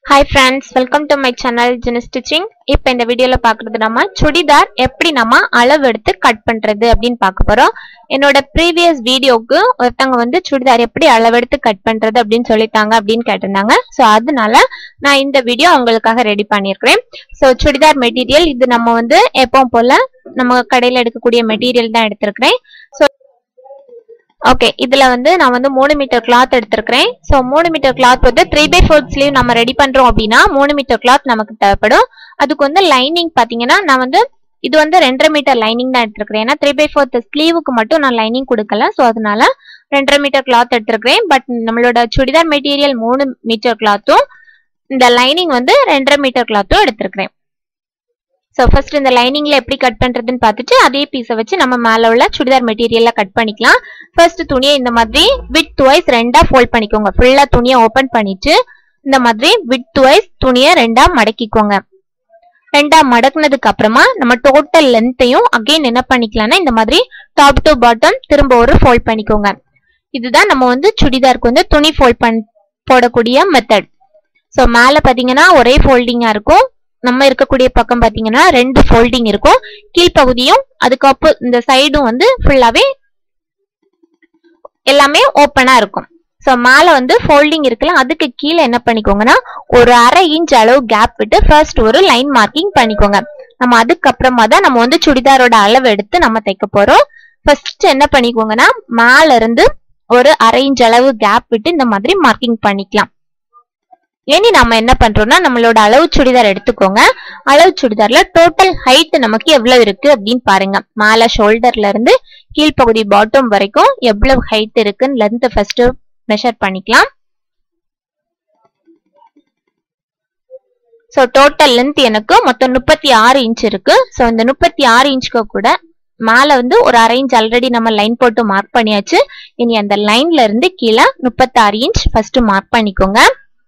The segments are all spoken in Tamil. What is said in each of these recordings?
hi friends welcome to my channel ஜென ஸ்டிச்சிங் இப்போ இந்த வீடியோல பார்க்குறது நம்ம சுடிதார் எப்படி நம்ம அளவு எடுத்து கட் பண்றது அப்படின்னு பார்க்க போறோம் என்னோட ப்ரீவியஸ் வீடியோக்கு ஒருத்தவங்க வந்து சுடிதார் எப்படி அளவெடுத்து கட் பண்றது அப்படின்னு சொல்லித்தாங்க அப்படின்னு கேட்டிருந்தாங்க ஸோ அதனால நான் இந்த வீடியோ உங்களுக்காக ரெடி பண்ணியிருக்கிறேன் ஸோ சுடிதார் மெட்டீரியல் இது நம்ம வந்து எப்பவும் போல நம்ம கடையில் எடுக்கக்கூடிய மெட்டீரியல் தான் எடுத்திருக்கிறேன் ஸோ ஓகே இதுல வந்து நான் வந்து மூணு மீட்டர் கிளாத் எடுத்திருக்கிறேன் ஸோ மூணு மீட்டர் கிளாத் வந்து த்ரீ பை ஃபோர்த் ஸ்லீவ் நம்ம ரெடி பண்றோம் அப்படின்னா மூணு மீட்டர் கிளாத் நமக்கு தேவைப்படும் அதுக்கு வந்து லைனிங் பாத்தீங்கன்னா நான் வந்து இது வந்து ரெண்டரை மீட்டர் லைனிங் தான் எடுத்திருக்கிறேன் ஏன்னா த்ரீ பை ஃபோர்த் ஸ்லீவுக்கு மட்டும் நான் லைனிங் கொடுக்கல ஸோ அதனால ரெண்டரை மீட்டர் கிளாத் எடுத்திருக்கிறேன் பட் நம்மளோட சுடிதார் மெட்டீரியல் மூணு மீட்டர் கிளாத்தும் இந்த லைனிங் வந்து ரெண்டரை மீட்டர் கிளாத்தும் எடுத்திருக்கிறேன் ஸோ ஃபர்ஸ்ட் இந்த லைனிங்ல எப்படி கட் பண்றதுன்னு பார்த்துட்டு அதே பீஸை வச்சு நம்ம மேல உள்ள சுடிதார் மெட்டீரியல்ல கட் பண்ணிக்கலாம் ஃபர்ஸ்ட் துணியை இந்த மாதிரி வித் வைஸ் ரெண்டா ஃபோல்ட் பண்ணிக்கோங்க ஃபுல்லா துணியை ஓபன் பண்ணிட்டு இந்த மாதிரி வித் வைஸ் துணியை ரெண்டா மடக்கிக்கோங்க ரெண்டா மடக்குனதுக்கு அப்புறமா நம்ம டோட்டல் லென்த்தையும் அகைன் என்ன பண்ணிக்கலாம்னா இந்த மாதிரி டாப் டு பாட்டம் திரும்ப ஒரு ஃபோல்ட் பண்ணிக்கோங்க இதுதான் நம்ம வந்து சுடிதாருக்கு வந்து துணி ஃபோல்ட் பண் போடக்கூடிய மெத்தட் ஸோ மேலே பார்த்தீங்கன்னா ஒரே ஃபோல்டிங்கா இருக்கும் நம்ம இருக்கக்கூடிய பக்கம் பாத்தீங்கன்னா ரெண்டு ஃபோல்டிங் இருக்கும் கீழ்ப்பகுதியும் அதுக்கப்புறம் இந்த சைடும் வந்து ஃபுல்லாவே எல்லாமே ஓப்பனா இருக்கும் ஸோ மேலே வந்து ஃபோல்டிங் இருக்குல்ல அதுக்கு கீழே என்ன பண்ணிக்கோங்கன்னா ஒரு அரை இன்ச் அளவு கேப் விட்டு ஃபர்ஸ்ட் ஒரு லைன் மார்க்கிங் பண்ணிக்கோங்க நம்ம அதுக்கப்புறமா தான் நம்ம வந்து சுடிதாரோட அளவு எடுத்து நம்ம தைக்க போறோம் ஃபர்ஸ்ட் என்ன பண்ணிக்கோங்கன்னா மேல இருந்து ஒரு அரை இன்ச் அளவு கேப் விட்டு இந்த மாதிரி மார்க்கிங் பண்ணிக்கலாம் இனி நம்ம என்ன பண்றோம்னா நம்மளோட அளவு சுடிதார் எடுத்துக்கோங்க அளவு சுடிதார்ல டோட்டல் ஹைட் நமக்கு எவ்வளவு இருக்கு அப்படின்னு பாருங்க மேல ஷோல்டர்ல இருந்து கீழ்ப்பகுதி பாட்டம் வரைக்கும் எவ்வளவு ஹைட் இருக்குன்னு லென்த் ஃபர்ஸ்ட் மெஷர் பண்ணிக்கலாம் ஸோ டோட்டல் லென்த் எனக்கு மொத்தம் முப்பத்தி ஆறு இன்ச் இருக்கு ஸோ இந்த முப்பத்தி ஆறு இன்ச்சுக்கு கூட மேல வந்து ஒரு அரை இன்ச் ஆல்ரெடி நம்ம லைன் போட்டு மார்க் பண்ணியாச்சு இனி அந்த லைன்ல இருந்து கீழே முப்பத்தாறு இன்ச் ஃபர்ஸ்ட் மார்க் பண்ணிக்கோங்க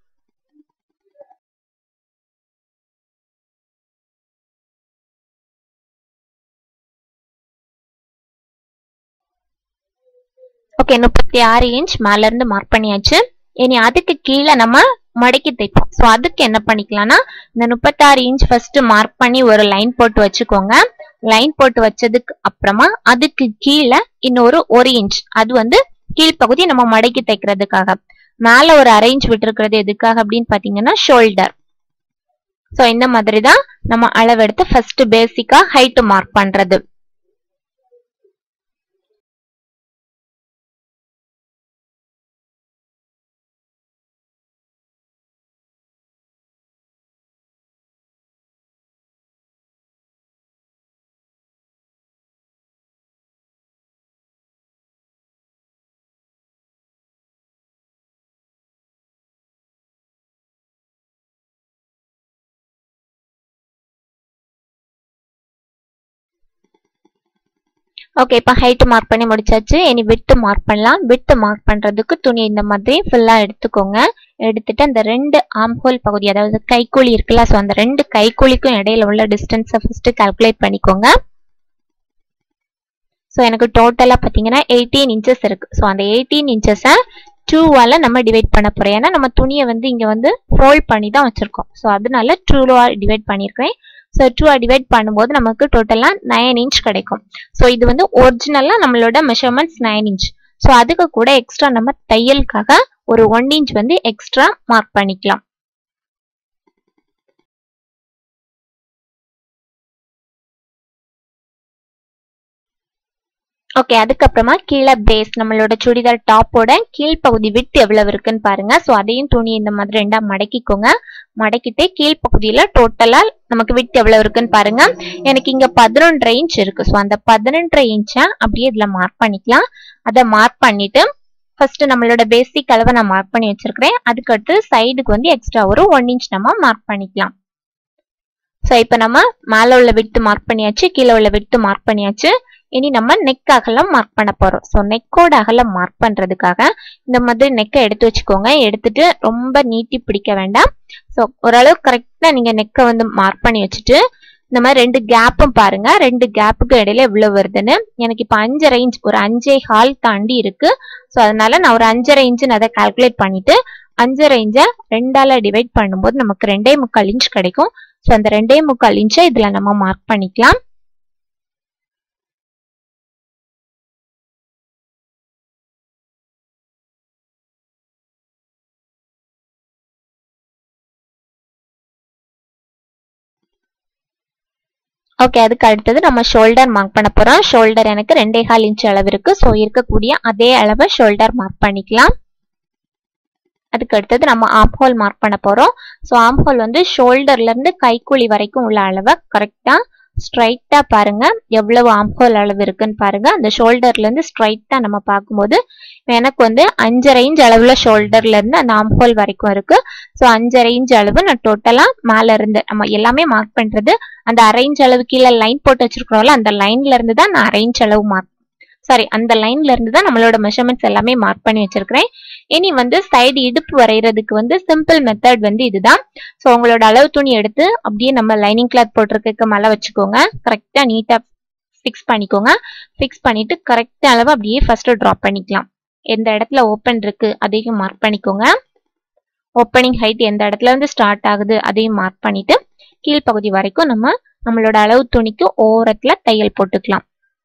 ஓகே முப்பத்தி ஆறு இன்ச் மேல இருந்து மார்க் பண்ணியாச்சு இனி அதுக்கு கீழே நம்ம மடக்கி தைப்போம் ஸோ அதுக்கு என்ன பண்ணிக்கலாம்னா இந்த முப்பத்தாறு இன்ச் ஃபர்ஸ்ட் மார்க் பண்ணி ஒரு லைன் போட்டு வச்சுக்கோங்க லைன் போட்டு வச்சதுக்கு அப்புறமா அதுக்கு கீழே இன்னொரு ஒரு இன்ச் அது வந்து கீழ்ப்பகுதி நம்ம மடக்கி தைக்கிறதுக்காக மேல ஒரு அரை இன்ச் விட்டுருக்கிறது எதுக்காக அப்படின்னு பாத்தீங்கன்னா ஷோல்டர் ஸோ இந்த மாதிரி தான் நம்ம அளவெடுத்து ஃபர்ஸ்ட் பேசிக்கா ஹைட் மார்க் பண்றது ஓகே இப்போ ஹைட் மார்க் பண்ணி முடிச்சாச்சு இனி விட்டு மார்க் பண்ணலாம் விட்டு மார்க் பண்றதுக்கு துணி இந்த மாதிரி ஃபுல்லா எடுத்துக்கோங்க எடுத்துட்டு அந்த ரெண்டு ஆம் ஹோல் பகுதி அதாவது கைக்கூலி இருக்குல்ல ஸோ அந்த ரெண்டு கைக்கூலிக்கும் இடையில உள்ள டிஸ்டன்ஸை ஃபர்ஸ்ட் கால்குலேட் பண்ணிக்கோங்க ஸோ எனக்கு டோட்டலாக பார்த்தீங்கன்னா எயிட்டீன் இன்ச்சஸ் இருக்கு ஸோ அந்த எயிட்டீன் இன்ச்சஸை டூவால் நம்ம டிவைட் பண்ண போறோம் ஏன்னா நம்ம துணியை வந்து இங்கே வந்து ஃபோல்ட் பண்ணி தான் வச்சிருக்கோம் ஸோ அதனால டூவாக டிவைட் பண்ணியிருக்கிறேன் ஸோ டூவை டிவைட் பண்ணும்போது நமக்கு டோட்டலாக நைன் இன்ச் கிடைக்கும் ஸோ இது வந்து ஒரிஜினலாக நம்மளோட மெஷர்மெண்ட்ஸ் நைன் இன்ச் ஸோ அதுக்கு கூட எக்ஸ்ட்ரா நம்ம தையலுக்காக ஒரு ஒன் இன்ச் வந்து எக்ஸ்ட்ரா மார்க் பண்ணிக்கலாம் ஓகே அதுக்கப்புறமா கீழே பேஸ் நம்மளோட சுடிதார் டாப்போட கீழ்ப்பகுதி விட்டு எவ்வளவு இருக்குன்னு பாருங்க ஸோ அதையும் துணி இந்த மாதிரி ரெண்டா மடக்கிக்கோங்க மடக்கிட்டு கீழ்ப்பகுதியில டோட்டலா நமக்கு விட்டு எவ்வளவு இருக்குன்னு பாருங்க எனக்கு இங்க பதினொன்றரை இன்ச் இருக்கு ஸோ அந்த பதினொன்றரை இன்ச்சை அப்படியே இதுல மார்க் பண்ணிக்கலாம் அதை மார்க் பண்ணிட்டு ஃபர்ஸ்ட் நம்மளோட பேசிக் அளவை நான் மார்க் பண்ணி வச்சிருக்கிறேன் அதுக்கடுத்து சைடுக்கு வந்து எக்ஸ்ட்ரா ஒரு ஒன் இன்ச் நம்ம மார்க் பண்ணிக்கலாம் ஸோ இப்போ நம்ம மேலே உள்ள விட்டு மார்க் பண்ணியாச்சு கீழே உள்ள விட்டு மார்க் பண்ணியாச்சு இனி நம்ம நெக் அகலம் மார்க் பண்ண போறோம் ஸோ நெக்கோட அகலம் மார்க் பண்றதுக்காக இந்த மாதிரி நெக்கை எடுத்து வச்சுக்கோங்க எடுத்துட்டு ரொம்ப நீட்டி பிடிக்க வேண்டாம் ஸோ ஓரளவு கரெக்டா நீங்க நெக்கை வந்து மார்க் பண்ணி வச்சுட்டு இந்த மாதிரி ரெண்டு கேப்பும் பாருங்க ரெண்டு கேப்புக்கு இடையில எவ்வளவு வருதுன்னு எனக்கு இப்போ அஞ்சரை இன்ச் ஒரு அஞ்சே ஹால் தாண்டி இருக்கு ஸோ அதனால நான் ஒரு அஞ்சரை இன்ச்சுன்னு அதை கால்குலேட் பண்ணிட்டு அஞ்சரை இன்ச்சை ரெண்டால டிவைட் பண்ணும்போது நமக்கு ரெண்டே முக்கால் இன்ச் கிடைக்கும் ஸோ அந்த ரெண்டே முக்கால் இன்ச்சை இதுல நம்ம மார்க் பண்ணிக்கலாம் ஓகே அதுக்கு அடுத்தது நம்ம ஷோல்டர் மார்க் பண்ண போறோம் ஷோல்டர் எனக்கு ரெண்டே கால் இன்ச் அளவு இருக்கு ஸோ இருக்கக்கூடிய அதே அளவை ஷோல்டர் மார்க் பண்ணிக்கலாம் அதுக்கு அடுத்தது நம்ம ஆம் ஹோல் மார்க் பண்ண போறோம் ஸோ ஆம் ஹோல் வந்து ஷோல்டர்ல இருந்து கைக்குழி வரைக்கும் உள்ள அளவை கரெக்டா ஸ்ட்ரைட்டா பாருங்க எவ்வளவு ஆம் ஹோல் அளவு இருக்குன்னு பாருங்க அந்த ஷோல்டர்ல இருந்து ஸ்ட்ரைட்டா நம்ம பார்க்கும்போது எனக்கு வந்து அஞ்சரை இன்ச் அளவுல ஷோல்டர்ல இருந்து அந்த ஆம் ஹோல் வரைக்கும் இருக்கு ஸோ அஞ்சரை இன்ச் அளவு நான் டோட்டலா மேல இருந்து நம்ம எல்லாமே மார்க் பண்றது அந்த அரைஞ்ச் அளவு கீழே லைன் போட்டு வச்சிருக்கிறோம்ல அந்த லைன்ல இருந்து தான் நான் அரைஞ்ச் அளவு மார்க் சாரி அந்த லைன்ல இருந்து தான் நம்மளோட மெஷர்மெண்ட்ஸ் எல்லாமே மார்க் பண்ணி வச்சிருக்கிறேன் இனி வந்து சைடு இடுப்பு வரைகிறதுக்கு வந்து சிம்பிள் மெத்தட் வந்து இதுதான் ஸோ உங்களோட அளவு துணி எடுத்து அப்படியே நம்ம லைனிங் கிளாத் போட்டிருக்க மேலே வச்சுக்கோங்க கரெக்டா நீட்டா ஃபிக்ஸ் பண்ணிக்கோங்க ஃபிக்ஸ் பண்ணிட்டு கரெக்டா அளவு அப்படியே ஃபர்ஸ்ட் ட்ராப் பண்ணிக்கலாம் எந்த இடத்துல ஓப்பன் இருக்கு அதையும் மார்க் பண்ணிக்கோங்க ஓப்பனிங் ஹைட் எந்த இடத்துல இருந்து ஸ்டார்ட் ஆகுது அதையும் மார்க் பண்ணிட்டு கீழ்ப்பகுதி வரைக்கும் நம்ம நம்மளோட அளவு துணிக்கு ஓரத்துல தையல் போட்டுக்கலாம்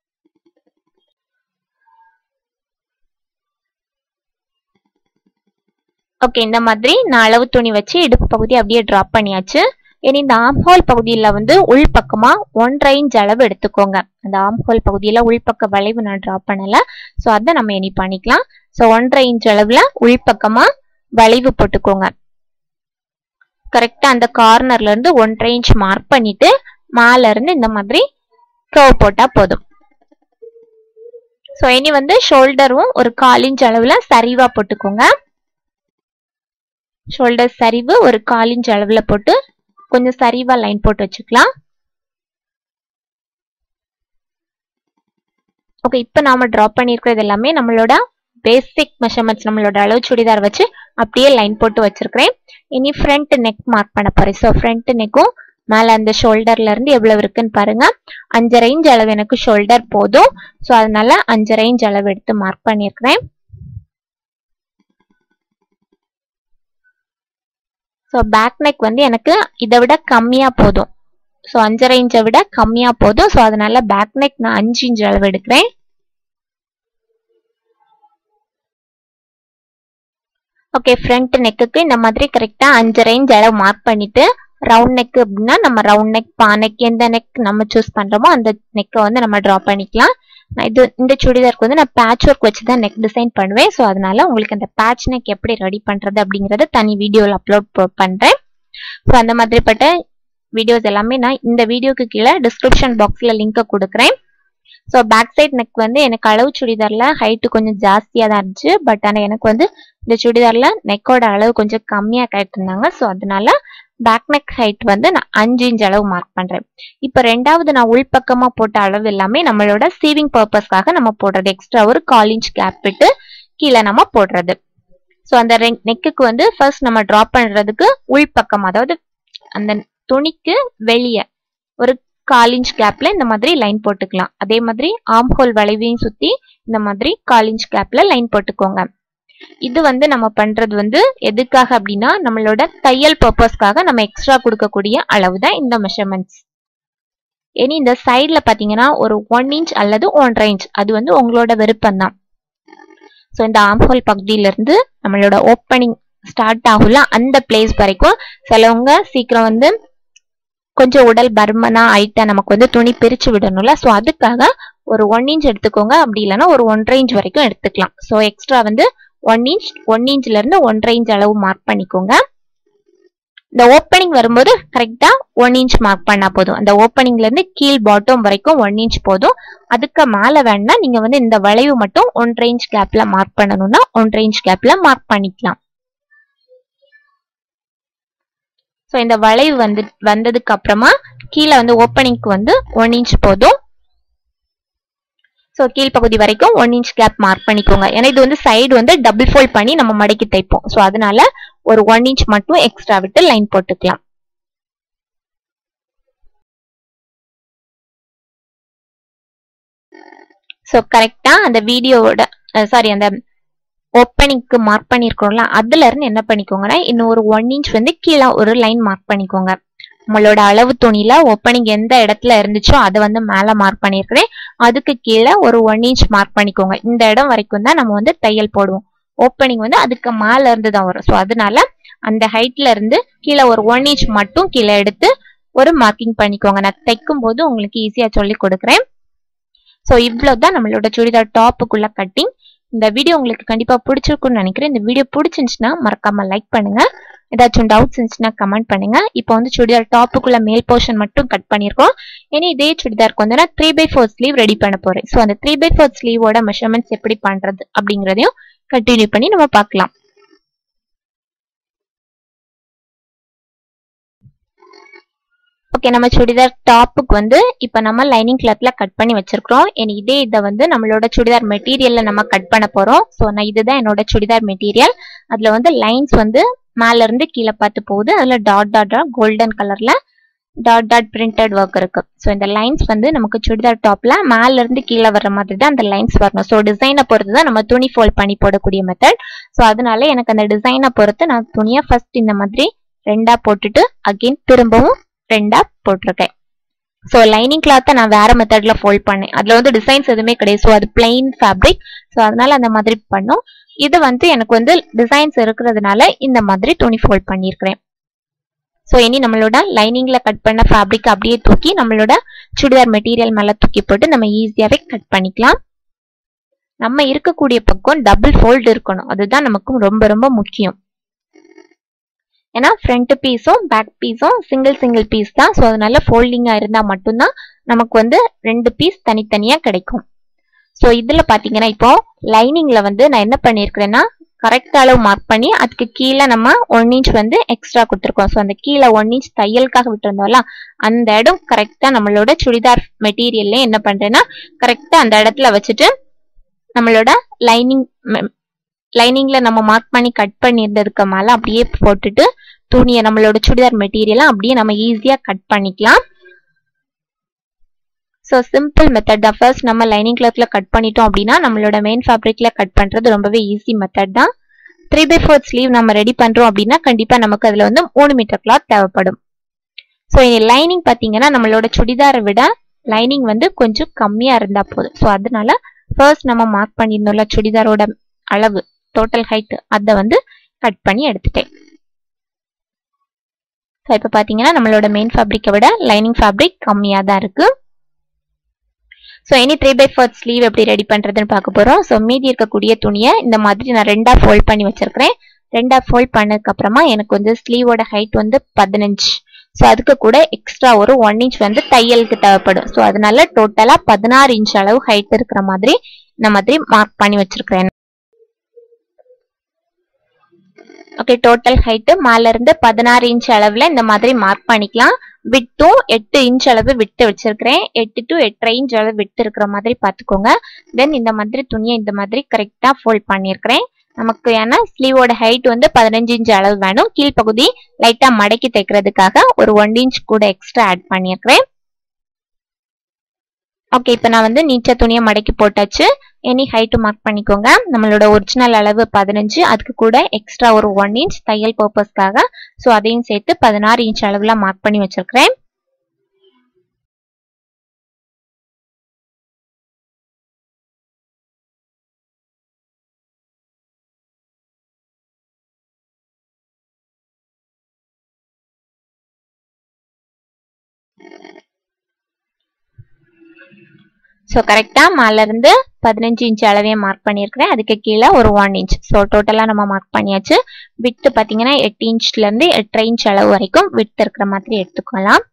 ஓகே இந்த மாதிரி நான் அளவு துணி வச்சு இடுப்பு பகுதி அப்படியே டிராப் பண்ணியாச்சு இனி இந்த ஆம்ஹோல் பகுதியில் வந்து உள் பக்கமா ஒன்றரை இன்ச் அளவு எடுத்துக்கோங்க அந்த ஆம்ஹோல் பகுதியில் உள்பக்க வளைவு நான் டிராப் பண்ணல ஸோ அதை நம்ம இனி பண்ணிக்கலாம் ஸோ ஒன்றரை இன்ச் அளவுல உள்பக்கமா வளைவு போட்டுக்கோங்க கரெக்டா அந்த கார்னர்ல இருந்து ஒன்றரை இன்ச் மார்க் பண்ணிட்டு மேல இருந்து இந்த மாதிரி க்ரோவ் போட்டா போதும் ஸோ இனி வந்து ஷோல்டரும் ஒரு கால் இன்ச் அளவுல சரிவா போட்டுக்கோங்க ஷோல்டர் சரிவு ஒரு கால் இன்ச் அளவுல போட்டு கொஞ்சம் சரிவா லைன் போட்டு வச்சுக்கலாம் ஓகே இப்போ நாம ட்ராப் பண்ணியிருக்கிறது எல்லாமே நம்மளோட பேசிக் மெஷர்மெண்ட்ஸ் நம்மளோட அளவு சுடிதார் வச்சு அப்படியே லைன் போட்டு வச்சிருக்கிறேன் இனி ஃப்ரண்ட் நெக் மார்க் பண்ண போறேன் ஸோ ஃப்ரண்ட் நெக்கும் மேல அந்த ஷோல்டர்ல இருந்து எவ்வளவு இருக்குன்னு பாருங்க அஞ்சரை இன்ச் அளவு எனக்கு ஷோல்டர் போதும் ஸோ அதனால அஞ்சரை இன்ச் அளவு எடுத்து மார்க் பண்ணியிருக்கிறேன் ஸோ பேக் நெக் வந்து எனக்கு இதை விட கம்மியா போதும் ஸோ அஞ்சரை இன்ச்சை விட கம்மியா போதும் ஸோ அதனால பேக் நெக் நான் அஞ்சு இன்ச் அளவு எடுக்கிறேன் ஓகே ஃப்ரண்ட் நெக்குக்கு இந்த மாதிரி கரெக்டா அஞ்சரை இன்ச் அளவு மார்க் பண்ணிட்டு ரவுண்ட் நெக் அப்படின்னா நம்ம ரவுண்ட் நெக் பா நெக் எந்த நெக் நம்ம சூஸ் பண்றோமோ அந்த நெக்கை வந்து நம்ம ட்ரா பண்ணிக்கலாம் நான் இது இந்த சுடிதாருக்கு வந்து நான் பேட்ச் ஒர்க் வச்சு தான் நெக் டிசைன் பண்ணுவேன் ஸோ அதனால உங்களுக்கு அந்த பேட்ச் நெக் எப்படி ரெடி பண்றது அப்படிங்கறத தனி வீடியோவில் அப்லோட் பண்றேன் ஸோ அந்த மாதிரிப்பட்ட வீடியோஸ் எல்லாமே நான் இந்த வீடியோக்கு கீழே டிஸ்கிரிப்ஷன் பாக்ஸ்ல லிங்கை கொடுக்குறேன் ஸோ பேக் சைட் நெக் வந்து எனக்கு அளவு சுடிதார்ல ஹைட்டு கொஞ்சம் ஜாஸ்தியாக தான் இருந்துச்சு பட் ஆனால் எனக்கு வந்து இந்த சுடிதார்ல நெக்கோட அளவு கொஞ்சம் கம்மியாக கேட்டிருந்தாங்க ஸோ அதனால பேக் நெக் ஹைட் வந்து நான் அஞ்சு இன்ச் அளவு மார்க் பண்றேன் இப்போ ரெண்டாவது நான் உள்பக்கமா போட்ட அளவு எல்லாமே நம்மளோட சீவிங் பர்பஸ்க்காக நம்ம போடுறது எக்ஸ்ட்ரா ஒரு கால் இன்ச் கேப் விட்டு கீழே நம்ம போடுறது ஸோ அந்த நெக்குக்கு வந்து ஃபர்ஸ்ட் நம்ம ட்ராப் பண்றதுக்கு உள்பக்கம் அதாவது அந்த துணிக்கு வெளியே ஒரு கால் இன்ச் கேப்ல இந்த மாதிரி லைன் போட்டுக்கலாம் அதே மாதிரி ஆம் ஹோல் வளைவையும் சுத்தி இந்த மாதிரி கால் இன்ச் கேப்ல லைன் போட்டுக்கோங்க இது வந்து நம்ம பண்றது வந்து எதுக்காக அப்படின்னா நம்மளோட தையல் பர்பஸ்க்காக நம்ம எக்ஸ்ட்ரா கொடுக்கக்கூடிய அளவு தான் இந்த மெஷர்மெண்ட்ஸ் இனி இந்த சைட்ல பாத்தீங்கன்னா ஒரு ஒன் இன்ச் அல்லது ஒன்றரை இன்ச் அது வந்து உங்களோட விருப்பம் தான் ஸோ இந்த ஆம்ஹோல் பகுதியில இருந்து நம்மளோட ஓப்பனிங் ஸ்டார்ட் ஆகும்ல அந்த பிளேஸ் வரைக்கும் சிலவங்க சீக்கிரம் வந்து கொஞ்சம் உடல் பருமனா ஆயிட்டா நமக்கு வந்து துணி பிரிச்சு விடணும்ல ஸோ அதுக்காக ஒரு ஒன் இன்ச் எடுத்துக்கோங்க அப்படி இல்லைன்னா ஒரு ஒன்றரை இன்ச் வரைக்கும் எடுத்துக்கலாம் ஸோ எக்ஸ்ட்ரா வந்து ஒன் இன்ச் ஒன் இன்ச்ல இருந்து ஒன்றரை இன்ச் அளவு மார்க் பண்ணிக்கோங்க இந்த ஓப்பனிங் வரும்போது கரெக்டா ஒன் இன்ச் மார்க் பண்ணா போதும் அந்த ஓப்பனிங்ல இருந்து கீழ் பாட்டம் வரைக்கும் ஒன் இன்ச் போதும் அதுக்கு மேல வேணா நீங்க வந்து இந்த வளைவு மட்டும் ஒன்றரை இன்ச் கேப்ல மார்க் பண்ணணும்னா ஒன்றரை இன்ச் கேப்ல மார்க் பண்ணிக்கலாம் ஸோ இந்த வளைவு வந்து வந்ததுக்கு அப்புறமா கீழே வந்து ஓப்பனிங்க்கு வந்து ஒன் இன்ச் போதும் ஸோ கீழ்ப்பகுதி வரைக்கும் ஒன் இன்ச் கேப் மார்க் பண்ணிக்கோங்க ஏன்னா இது வந்து சைடு வந்து டபுள் ஃபோல்ட் பண்ணி நம்ம மடக்கி தைப்போம் ஸோ அதனால ஒரு ஒன் இன்ச் மட்டும் எக்ஸ்ட்ரா விட்டு லைன் போட்டுக்கலாம் ஸோ கரெக்டா அந்த வீடியோவோட சாரி அந்த ஓப்பனிங்க்கு மார்க் பண்ணிருக்கோம்ல அதுல இருந்து என்ன பண்ணிக்கோங்கன்னா இன்னும் ஒரு ஒன் இன்ச் வந்து கீழே ஒரு லைன் மார்க் பண்ணிக்கோங்க நம்மளோட அளவு துணியில ஓப்பனிங் எந்த இடத்துல இருந்துச்சோ அதை வந்து மேல மார்க் பண்ணிருக்கிறேன் அதுக்கு கீழே ஒரு ஒன் இன்ச் மார்க் பண்ணிக்கோங்க இந்த இடம் வரைக்கும் தான் நம்ம வந்து தையல் போடுவோம் ஓப்பனிங் வந்து அதுக்கு மேல இருந்து தான் வரும் ஸோ அதனால அந்த ஹைட்ல இருந்து கீழே ஒரு ஒன் இன்ச் மட்டும் கீழே எடுத்து ஒரு மார்க்கிங் பண்ணிக்கோங்க நான் தைக்கும் போது உங்களுக்கு ஈஸியா சொல்லி கொடுக்குறேன் ஸோ இவ்வளவுதான் நம்மளோட சுடிதார் டாப்புக்குள்ள கட்டிங் இந்த வீடியோ உங்களுக்கு கண்டிப்பா பிடிச்சிருக்கும்னு நினைக்கிறேன் இந்த வீடியோ பிடிச்சிருந்துச்சுன்னா மறக்காம லைக் பண்ணுங்க ஏதாச்சும் டவுட்ஸ் இருந்துச்சுன்னா கமெண்ட் பண்ணுங்க இப்போ வந்து சுடிதார் டாப்புக்குள்ள மேல் போர்ஷன் மட்டும் கட் பண்ணிருக்கோம் இனி இதே சுடிதாருக்கு வந்து நான் three by four sleeve ready பண்ண போறேன் ஸோ அந்த த்ரீ பை ஃபோர் ஸ்லீவோட மெஷர்மெண்ட்ஸ் எப்படி பண்றது அப்படிங்கறதையும் கண்டினியூ பண்ணி நம்ம பார்க்கலாம் ஓகே நம்ம சுடிதார் டாப்புக்கு வந்து இப்போ நம்ம லைனிங் கிளாத்ல கட் பண்ணி வச்சிருக்கிறோம் இனி இதே இதை வந்து நம்மளோட சுடிதார் மெட்டீரியல்ல நம்ம கட் பண்ண போறோம் ஸோ நான் இதுதான் என்னோட சுடிதார் மெட்டீரியல் அதுல வந்து லைன்ஸ் வந்து மேல இருந்து கீழே பார்த்து போகுது அதுல டாட் டாட் கோல்டன் கலர்ல டாட் டாட் பிரிண்டட் ஒர்க் இருக்கு ஸோ இந்த லைன்ஸ் வந்து நமக்கு சுடிதார் டாப்ல மேல இருந்து கீழே வர்ற மாதிரி தான் அந்த லைன்ஸ் வரணும் ஸோ டிசைனை பொறுத்து தான் நம்ம துணி ஃபோல்ட் பண்ணி போடக்கூடிய மெத்தட் ஸோ அதனால எனக்கு அந்த டிசைனை பொறுத்து நான் துணியை ஃபர்ஸ்ட் இந்த மாதிரி ரெண்டா போட்டுட்டு அகைன் திரும்பவும் ரெண்டா போட்டிருக்கேன் ஸோ லைனிங் கிளாத்தை நான் வேற மெத்தட்ல ஃபோல்ட் பண்ணேன் அதுல வந்து டிசைன்ஸ் எதுவுமே கிடையாது ஸோ அது பிளைன் ஃபேப்ரிக் ஸோ அதனால அந்த மாதிரி பண்ணும் இது வந்து எனக்கு வந்து டிசைன்ஸ் இருக்கிறதுனால இந்த மாதிரி துணி ஃபோல்ட் பண்ணியிருக்கிறேன் ஸோ இனி நம்மளோட லைனிங்ல கட் பண்ண ஃபேப்ரிக் அப்படியே தூக்கி நம்மளோட சுடிதார் மெட்டீரியல் மேல தூக்கி போட்டு நம்ம ஈஸியாவே கட் பண்ணிக்கலாம் நம்ம இருக்கக்கூடிய பக்கம் டபுள் ஃபோல்டு இருக்கணும் அதுதான் நமக்கு ரொம்ப ரொம்ப முக்கியம் ஏன்னா ஃப்ரண்ட் பீஸும் பேக் பீஸும் சிங்கிள் சிங்கிள் பீஸ் தான் ஸோ அதனால ஃபோல்டிங்காக இருந்தால் மட்டும்தான் நமக்கு வந்து ரெண்டு பீஸ் தனித்தனியாக கிடைக்கும் ஸோ இதில் பார்த்தீங்கன்னா இப்போ லைனிங்கில் வந்து நான் என்ன பண்ணியிருக்கிறேன்னா கரெக்ட் அளவு மார்க் பண்ணி அதுக்கு கீழே நம்ம ஒன் இன்ச் வந்து எக்ஸ்ட்ரா கொடுத்துருக்கோம் ஸோ அந்த கீழே ஒன் இன்ச் தையலுக்காக விட்டுருந்தோம்ல அந்த இடம் கரெக்டாக நம்மளோட சுடிதார் மெட்டீரியல்ல என்ன பண்ணுறேன்னா கரெக்டாக அந்த இடத்துல வச்சுட்டு நம்மளோட லைனிங் லைனிங்ல நம்ம மார்க் பண்ணி கட் பண்ணியிருந்ததுக்கு மேல அப்படியே போட்டுட்டு துணியை நம்மளோட சுடிதார் மெட்டீரியலை அப்படியே நம்ம ஈஸியா கட் பண்ணிக்கலாம் ஸோ சிம்பிள் மெத்தட் தான் ஃபர்ஸ்ட் நம்ம லைனிங் கிளாத்ல கட் பண்ணிட்டோம் அப்படின்னா நம்மளோட மெயின் ஃபேப்ரிக்ல கட் பண்றது ரொம்பவே ஈஸி மெத்தட் தான் த்ரீ பை ஃபோர் ஸ்லீவ் நம்ம ரெடி பண்றோம் அப்படின்னா கண்டிப்பா நமக்கு அதுல வந்து மூணு மீட்டர் கிளாத் தேவைப்படும் ஸோ இனி லைனிங் பார்த்தீங்கன்னா நம்மளோட சுடிதாரை விட லைனிங் வந்து கொஞ்சம் கம்மியா இருந்தா போதும் ஸோ அதனால ஃபர்ஸ்ட் நம்ம மார்க் பண்ணியிருந்தோம்ல சுடிதாரோட அளவு டோட்டல் ஹைட் அதை வந்து கட் பண்ணி எடுத்துட்டேன் ஸோ இப்போ பார்த்தீங்கன்னா நம்மளோட மெயின் ஃபேப்ரிக்கை விட லைனிங் ஃபேப்ரிக் கம்மியாக தான் இருக்கு so any three by fourth sleeve எப்படி ரெடி பண்ணுறதுன்னு பார்க்க போகிறோம் ஸோ மீதி இருக்கக்கூடிய துணியை இந்த மாதிரி நான் ரெண்டாக ஃபோல்ட் பண்ணி வச்சிருக்கிறேன் ரெண்டாக ஃபோல்ட் பண்ணதுக்கு அப்புறமா எனக்கு வந்து ஸ்லீவோட ஹைட் வந்து பதினஞ்சு ஸோ அதுக்கு கூட எக்ஸ்ட்ரா ஒரு ஒன் இன்ச் வந்து தையலுக்கு தேவைப்படும் ஸோ அதனால டோட்டலாக பதினாறு இன்ச் அளவு ஹைட் இருக்கிற மாதிரி இந்த மாதிரி மார்க் பண்ணி வச்சிருக்கிறேன் ஓகே டோட்டல் ஹைட்டு மேல இருந்து பதினாறு இன்ச் அளவுல இந்த மாதிரி மார்க் பண்ணிக்கலாம் விட்டும் எட்டு இன்ச் அளவு விட்டு வச்சிருக்கிறேன் எட்டு டு எட்டரை இன்ச் அளவு விட்டு இருக்கிற மாதிரி பார்த்துக்கோங்க தென் இந்த மாதிரி துணியை இந்த மாதிரி கரெக்டாக ஃபோல்ட் பண்ணியிருக்கிறேன் நமக்கு ஏன்னா ஸ்லீவோட ஹைட் வந்து பதினஞ்சு இன்ச் அளவு வேணும் கீழ்ப்பகுதி லைட்டாக மடக்கி தைக்கிறதுக்காக ஒரு ஒன் இன்ச் கூட எக்ஸ்ட்ரா ஆட் பண்ணியிருக்கிறேன் ஓகே இப்போ நான் வந்து நீச்ச துணியை மடக்கி போட்டாச்சு எனி ஹைட்டு மார்க் பண்ணிக்கோங்க நம்மளோட ஒரிஜினல் அளவு பதினஞ்சு அதுக்கு கூட எக்ஸ்ட்ரா ஒரு ஒன் இன்ச் தையல் பர்பஸ்க்காக ஸோ அதையும் சேர்த்து பதினாறு இன்ச் அளவில் மார்க் பண்ணி வச்சிருக்கிறேன் ஸோ கரெக்டாக மேலேருந்து பதினஞ்சு இன்ச் அளவே மார்க் பண்ணியிருக்கிறேன் அதுக்கு கீழே ஒரு ஒன் இன்ச் ஸோ டோட்டலாக நம்ம மார்க் பண்ணியாச்சு விட்டு பார்த்தீங்கன்னா எட்டு இன்ச்லேருந்து எட்டரை இன்ச் அளவு வரைக்கும் விட்டு இருக்கிற மாதிரி எடுத்துக்கலாம்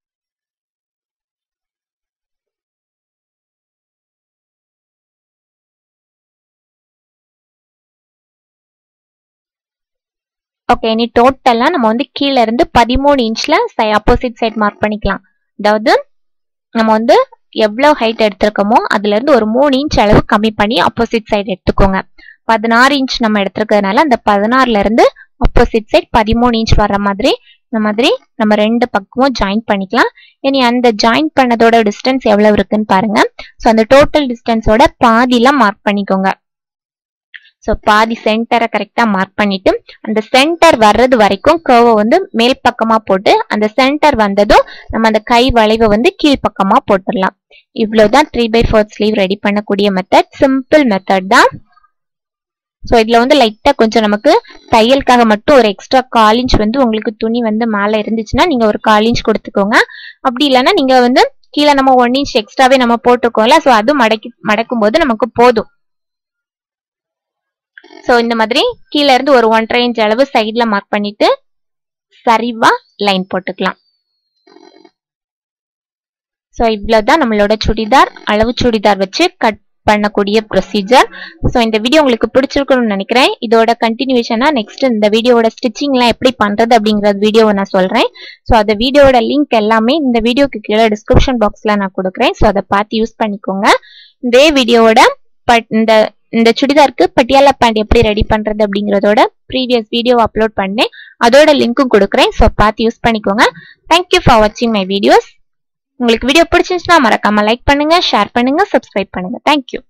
ஓகே இனி டோட்டலாக நம்ம வந்து கீழே இருந்து பதிமூணு இன்ச்சில் ஆப்போசிட் சைட் மார்க் பண்ணிக்கலாம் அதாவது நம்ம வந்து எவ்வளோ ஹைட் எடுத்திருக்கோமோ அதுல இருந்து ஒரு மூணு இன்ச் அளவு கம்மி பண்ணி ஆப்போசிட் சைடு எடுத்துக்கோங்க பதினாறு இன்ச் நம்ம எடுத்திருக்கிறதுனால அந்த பதினாறுல இருந்து ஆப்போசிட் சைட் பதிமூணு இன்ச் வர்ற மாதிரி இந்த மாதிரி நம்ம ரெண்டு பக்கமும் ஜாயின் பண்ணிக்கலாம் இனி அந்த ஜாயின் பண்ணதோட டிஸ்டன்ஸ் எவ்வளவு இருக்குன்னு பாருங்க ஸோ அந்த டோட்டல் டிஸ்டன்ஸோட பாதியில மார்க் பண்ணிக்கோங்க ஸோ பாதி சென்டரை கரெக்டாக மார்க் பண்ணிட்டு அந்த சென்டர் வர்றது வரைக்கும் கர்வை வந்து மேல் பக்கமாக போட்டு அந்த சென்டர் வந்ததும் நம்ம அந்த கை வளைவை வந்து கீழ்ப்பக்கமாக போட்டுடலாம் இவ்வளவுதான் three by fourth sleeve ready பண்ணக்கூடிய மெத்தட் சிம்பிள் மெத்தட் தான் ஸோ இதில் வந்து லைட்டாக கொஞ்சம் நமக்கு தையலுக்காக மட்டும் ஒரு எக்ஸ்ட்ரா கால் இன்ச் வந்து உங்களுக்கு துணி வந்து மேலே இருந்துச்சுன்னா நீங்கள் ஒரு கால் இன்ச் கொடுத்துக்கோங்க அப்படி இல்லைன்னா நீங்கள் வந்து கீழே நம்ம ஒன் இன்ச் எக்ஸ்ட்ராவே நம்ம போட்டுக்கோம்ல ஸோ அது மடக்கி மடக்கும் போது நமக்கு போதும் ஸோ இந்த மாதிரி கீழே இருந்து ஒரு ஒன்றரை இன்ச் அளவு சைடில் மார்க் பண்ணிட்டு சரிவா லைன் போட்டுக்கலாம் ஸோ இவ்வளோதான் நம்மளோட சுடிதார் அளவு சுடிதார் வச்சு கட் பண்ணக்கூடிய ப்ரொசீஜர் ஸோ இந்த வீடியோ உங்களுக்கு பிடிச்சிருக்கணும்னு நினைக்கிறேன் இதோட கண்டினியூஷனா நெக்ஸ்ட் இந்த வீடியோவோட ஸ்டிச்சிங்லாம் எப்படி பண்றது அப்படிங்கிற வீடியோவை நான் சொல்றேன் ஸோ அந்த வீடியோவோட லிங்க் எல்லாமே இந்த வீடியோக்கு கீழே டிஸ்கிரிப்ஷன் பாக்ஸ்ல நான் கொடுக்குறேன் ஸோ அதை பார்த்து யூஸ் பண்ணிக்கோங்க இதே வீடியோவோட பட் இந்த இந்த சுடிதாருக்கு பட்டியாலா பேண்ட் எப்படி ரெடி பண்றது அப்படிங்கறதோட ப்ரீவியஸ் வீடியோ அப்லோட் பண்ணேன் அதோட லிங்க்கும் கொடுக்குறேன் ஸோ பார்த்து யூஸ் பண்ணிக்கோங்க தேங்க்யூ ஃபார் வாட்சிங் மை வீடியோஸ் உங்களுக்கு வீடியோ பிடிச்சிருந்துச்சுன்னா மறக்காம லைக் பண்ணுங்க ஷேர் பண்ணுங்க சப்ஸ்கிரைப் பண்ணுங்க தேங்க்யூ